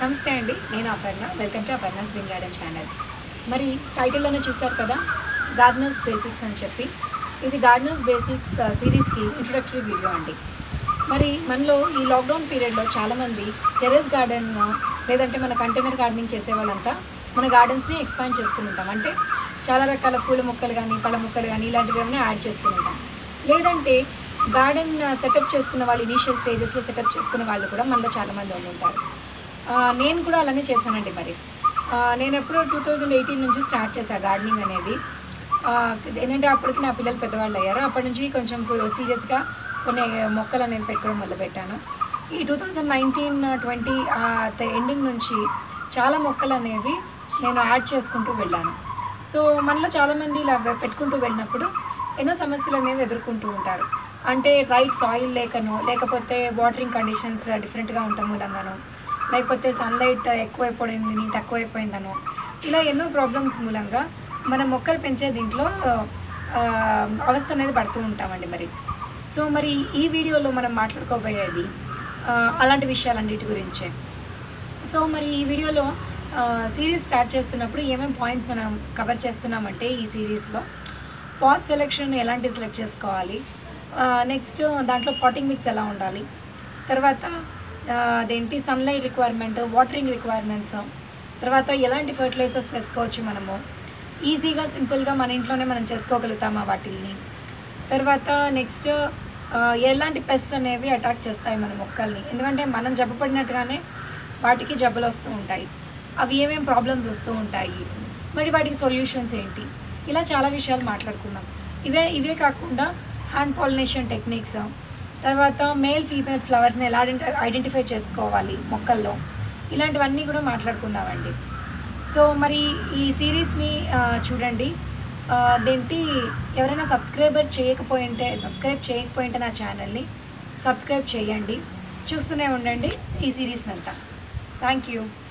నమస్తే అండి నేను Aparna welcome to Aparna spring garden channel మరి టైటిల్లోనే చూసారు కదా గార్డెనర్స్ బేసిక్స్ అని చెప్పి ఇది గార్డెనర్స్ బేసిక్స్ సిరీస్కి ఇంట్రొడక్టరీ వీడియో అండి మరి మనలో ఈ లాక్డౌన్ పీరియడ్లో చాలామంది టెరెస్ గార్డెన్ లేదంటే మన కంటైనర్ గార్డెనింగ్ చేసే వాళ్ళంతా మన గార్డెన్స్ని ఎక్స్పాండ్ చేసుకుని ఉంటాం అంటే చాలా రకాల పూల మొక్కలు కానీ పళ్ళ మొక్కలు కానీ ఇలాంటివి ఏమైనా యాడ్ చేసుకుని ఉంటాం లేదంటే గార్డెన్ సెటప్ చేసుకున్న వాళ్ళు ఇనీషియల్ స్టేజెస్లో సెటప్ చేసుకున్న వాళ్ళు కూడా మనలో చాలామంది ఉండి ఉంటారు ఆ, నేను కూడా అలానే చేశానండి మరి ఆ, నేను ఎప్పుడో టూ థౌజండ్ ఎయిటీన్ నుంచి స్టార్ట్ చేశాను గార్డెనింగ్ అనేది ఆ, ఏంటంటే అప్పటికి నా పిల్లలు పెద్దవాళ్ళు అయ్యారు అప్పటి నుంచి కొంచెం సీరియస్గా కొన్ని మొక్కలు అనేది పెట్టుకోవడం మొదలుపెట్టాను ఈ టూ థౌజండ్ నైన్టీన్ ట్వంటీ ఎండింగ్ నుంచి చాలా మొక్కలు అనేవి నేను యాడ్ చేసుకుంటూ వెళ్ళాను సో మనలో చాలామంది ఇలా వె- పెట్టుకుంటూ వెళ్ళినప్పుడు ఎన్నో సమస్యలు అనేవి ఎదుర్కొంటూ ఉంటారు అంటే రైట్ సాయిల్ లేకనో లేకపోతే వాటరింగ్ కండిషన్స్ డిఫరెంట్గా ఉండటం మూలంగానో లేకపోతే సన్లైట్ ఎక్కువైపోయింది తక్కువైపోయిందనో ఇలా ఎన్నో ప్రాబ్లమ్స్ మూలంగా మన మొక్కలు పెంచే దీంట్లో ఆ, అవస్థ అనేది పడుతూ ఉంటామండి మరి సో మరి ఈ వీడియోలో మనం మాట్లాడుకోబోయేది ఆ, అలాంటి విషయాలన్నిటి గురించే సో మరి ఈ వీడియోలో సిరీస్ స్టార్ట్ చేస్తున్నప్పుడు ఏమేమి పాయింట్స్ మనం కవర్ చేస్తున్నామంటే ఈ సిరీస్లో పాట్ సెలెక్షన్ ఎలాంటి సెలెక్ట్ చేసుకోవాలి నెక్స్ట్ దాంట్లో పాటింగ్ మిక్స్ ఎలా ఉండాలి తర్వాత ఆ, అదేంటి సన్లైట్ రిక్వైర్మెంట్ వాటరింగ్ రిక్వైర్మెంట్స్ తర్వాత ఎలాంటి ఫర్టిలైజర్స్ వేసుకోవచ్చు మనము ఈజీగా సింపుల్గా మన ఇంట్లోనే మనం చేసుకోగలుగుతామా వాటిల్ని తర్వాత నెక్స్ట్ ఎలాంటి పెస్ట్ అనేవి అటాక్ చేస్తాయి మన మొక్కల్ని ఎందుకంటే మనం జబ్బపడినట్టుగానే వాటికి జబ్బులు వస్తూ ఉంటాయి అవి ఏమేమి ప్రాబ్లమ్స్ వస్తూ ఉంటాయి మరి వాటికి సొల్యూషన్స్ ఏంటి ఇలా చాలా విషయాలు మాట్లాడుకుందాం ఇవే ఇవే కాకుండా హ్యాండ్ పాలినేషన్ టెక్నిక్స్ తర్వాత మేల్ ఫీమేల్ ఫ్లవర్స్ని ఎలా ఐడెంటిఫై చేసుకోవాలి మొక్కల్లో ఇలాంటివన్నీ కూడా మాట్లాడుకుందామండి సో మరి ఈ సిరీస్ని చూడండి ఆ, అదేంటి ఎవరైనా సబ్స్క్రైబర్ చేయకపోయింటే సబ్స్క్రైబ్ చేయకపోయింటే నా ఛానల్ని సబ్స్క్రైబ్ చేయండి చూస్తూనే ఉండండి ఈ సిరీస్ని అంతా థ్యాంక్ యూ